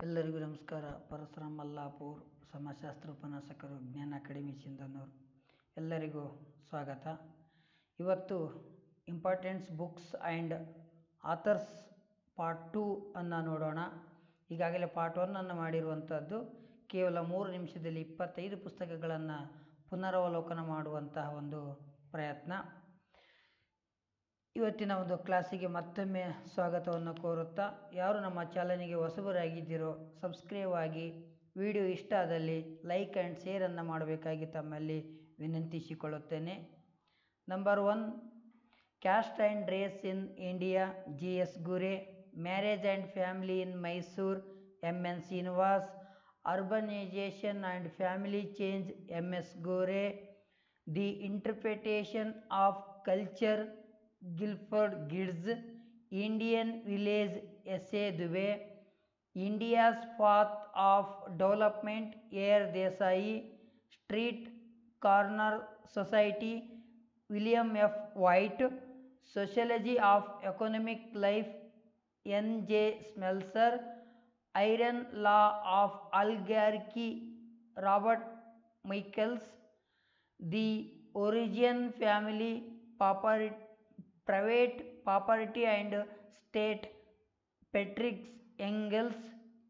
ಎಲ್ಲರಿಗೂ ನಮಸ್ಕಾರ ಪರಶುರಾಮ್ ಮಲ್ಲಾಪುರ್ ಸಮಾಜಶಾಸ್ತ್ರ ಉಪನ್ಯಾಸಕರು ಜ್ಞಾನ ಅಕಾಡೆಮಿ ಸಿಂಧನೂರು ಎಲ್ಲರಿಗೂ ಸ್ವಾಗತ ಇವತ್ತು importants books and authors part two ಅನ್ನು ನೋಡೋಣ ಈಗಾಗಲೇ ಪಾರ್ಟ್ ಒನ್ನನ್ನು ಮಾಡಿರುವಂಥದ್ದು ಕೇವಲ ಮೂರು ನಿಮಿಷದಲ್ಲಿ ಇಪ್ಪತ್ತೈದು ಪುಸ್ತಕಗಳನ್ನು ಪುನರವಲೋಕನ ಮಾಡುವಂತಹ ಒಂದು ಪ್ರಯತ್ನ ಇವತ್ತಿನ ಒಂದು ಕ್ಲಾಸಿಗೆ ಮತ್ತೊಮ್ಮೆ ಸ್ವಾಗತವನ್ನು ಕೋರುತ್ತಾ ಯಾರು ನಮ್ಮ ಚಾನಲಿಗೆ ಹೊಸಬರಾಗಿದ್ದೀರೋ ಸಬ್ಸ್ಕ್ರೈಬ್ ಆಗಿ ವಿಡಿಯೋ ಇಷ್ಟ ಆದಲ್ಲಿ ಲೈಕ್ ಆ್ಯಂಡ್ ಶೇರನ್ನು ಮಾಡಬೇಕಾಗಿ ತಮ್ಮಲ್ಲಿ ವಿನಂತಿಸಿಕೊಳ್ಳುತ್ತೇನೆ number one caste and race in India G S Ghurye marriage and family in Mysore M N Srinivas urbanization and family change M S Gore the interpretation of culture Clifford Geertz Indian village S A Dube India's path of development A R Desai street corner society William F Whyte sociology of economic life N J Smelser iron law of oligarchy Robert Michels the origin family ಪಾಪರಿ private property and state Friedrich Engels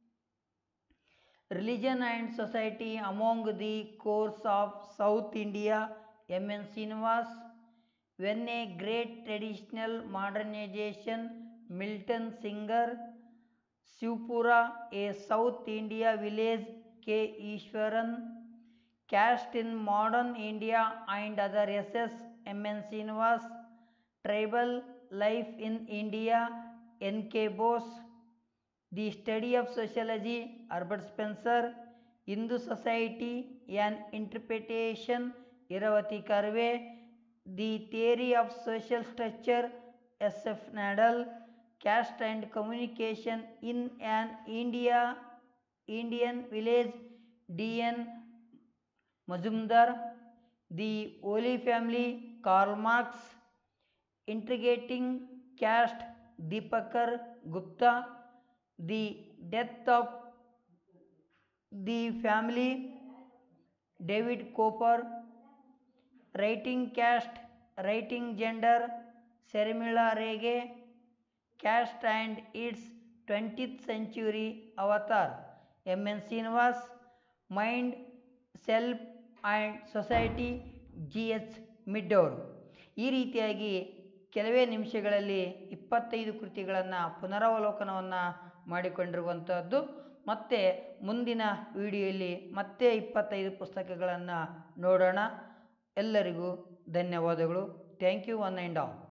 religion and society among the Coorgs of South India M N Srinivas when a great traditional modernization Milton Singer Shivapura a South India village K Ishwaran caste in modern India and other essays M N Srinivas tribal life in India N K Bose the study of sociology Herbert Spencer Hindu society an interpretation Irawati Karve the theory of social structure S F ನ್ಯಾಡಲ್ caste and communication in an India Indian village D N Majumdar the holy family Karl Marx interrogating caste Dipankar Gupta the death of the family David Cooper writing caste writing gender Sharmila Rege caste and its twentieth century avatar M N Srinivas mind self and society G H Mead ಈ ರೀತಿಯಾಗಿ ಕೆಲವೇ ನಿಮಿಷಗಳಲ್ಲಿ ಇಪ್ಪತ್ತೈದು ಕೃತಿಗಳನ್ನು ಪುನರಾವಲೋಕನವನ್ನು ಮಾಡಿಕೊಂಡಿರುವಂಥದ್ದು ಮತ್ತು ಮುಂದಿನ ವಿಡಿಯೋಯಲ್ಲಿ ಮತ್ತೆ ಇಪ್ಪತ್ತೈದು ಪುಸ್ತಕಗಳನ್ನು ನೋಡೋಣ ಎಲ್ಲರಿಗೂ ಧನ್ಯವಾದಗಳು thank you one and all